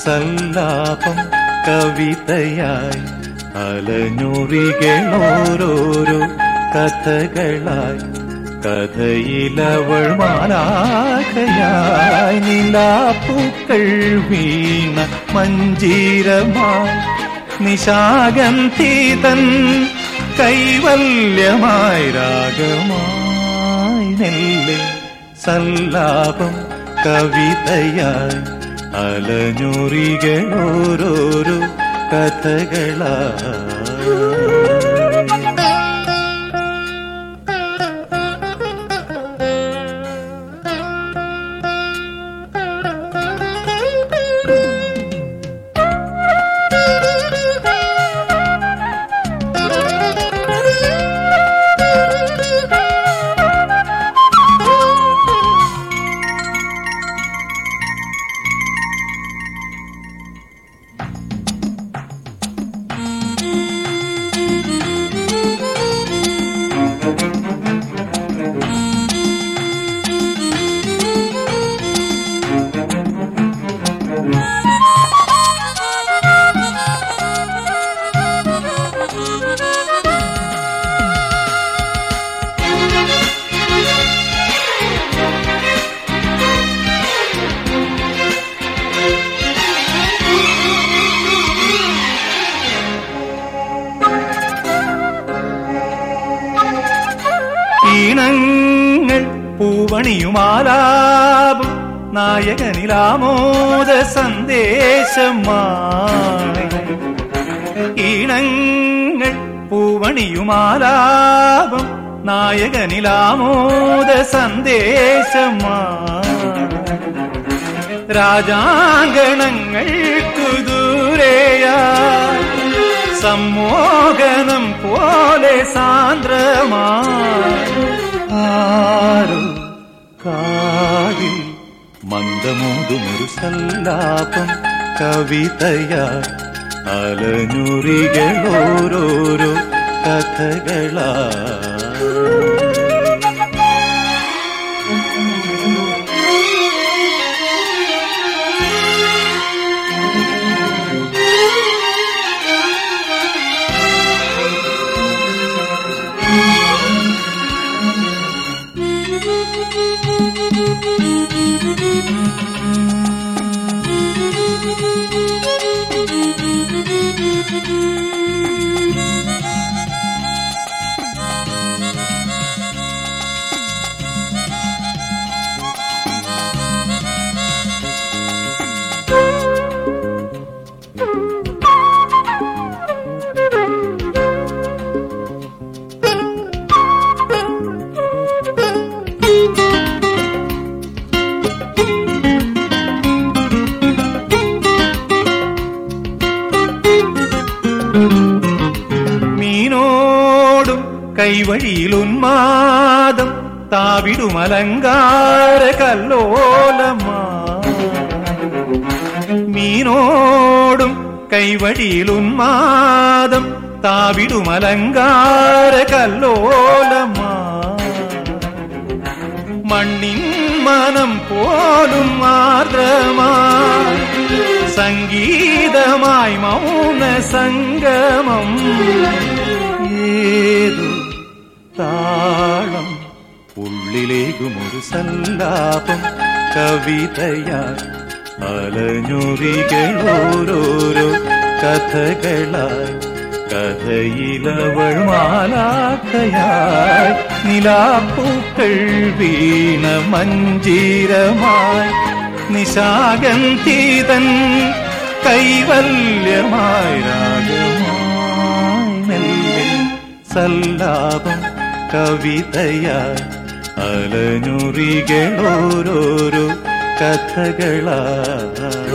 സല്ലാപം കവിതയായി അലഞ്ഞുറികളോരോരോ കഥകളായി കഥയിലവൾ മാലാഖയായി നിലാപ്പൂക്കൾ വീണ മഞ്ജീരമായി നിശാഗന്ധീതൻ കൈവല്യമായി രാഗമായി നെല്ല് സല്ലാപം കവിതയായി അലഞ്ഞുറികളോരോരോ കഥകളായി ഈണങ്ങൾ പൂവണിയുമാലാപം നായകനിലാമോദ സന്ദേശമായി ഈണങ്ങൾ പൂവണിയുമാലാപം നായകനിലാമോദ സന്ദേശമായി രാജാങ്കണങ്ങൾക്കു ദൂരെയായി സമ്മോഹനം പോലെ സാന്ദ്രമായി ആരോ കാതിൽ മന്ദമോതുമൊരു സല്ലാപം കവിതയായി അലഞ്ഞുറികളോരോരോ കഥകളായി മീനോടും കൈവഴിയിൽ ഉന്മാദം താവിടും അലങ്കാര കല്ലോലമാ മീനോടും കൈവഴിയിൽ ഉന്മാദം താവിടും അലങ്കാര കല്ലോലമാ മണ്ണിൻ മനം പോലും ആർദ്രമായി സംഗീതമായി മൗന സംഗമം ഏതു താളം ഉള്ളിലേകുമൊരു സല്ലാപം കവിതയായി അലഞ്ഞുറികളോരോരോ കഥകളായി കഥയിലവൾ മാലാഖയായി നിലാപ്പൂക്കൾ വീണ മഞ്ജീരമായി നിശാഗന്ധീതൻ കൈവല്യമായി രാഗമായി മെല്ലെ സല്ലാപം കവിതയായി അലഞ്ഞുറികളോരോരോ കഥകളായി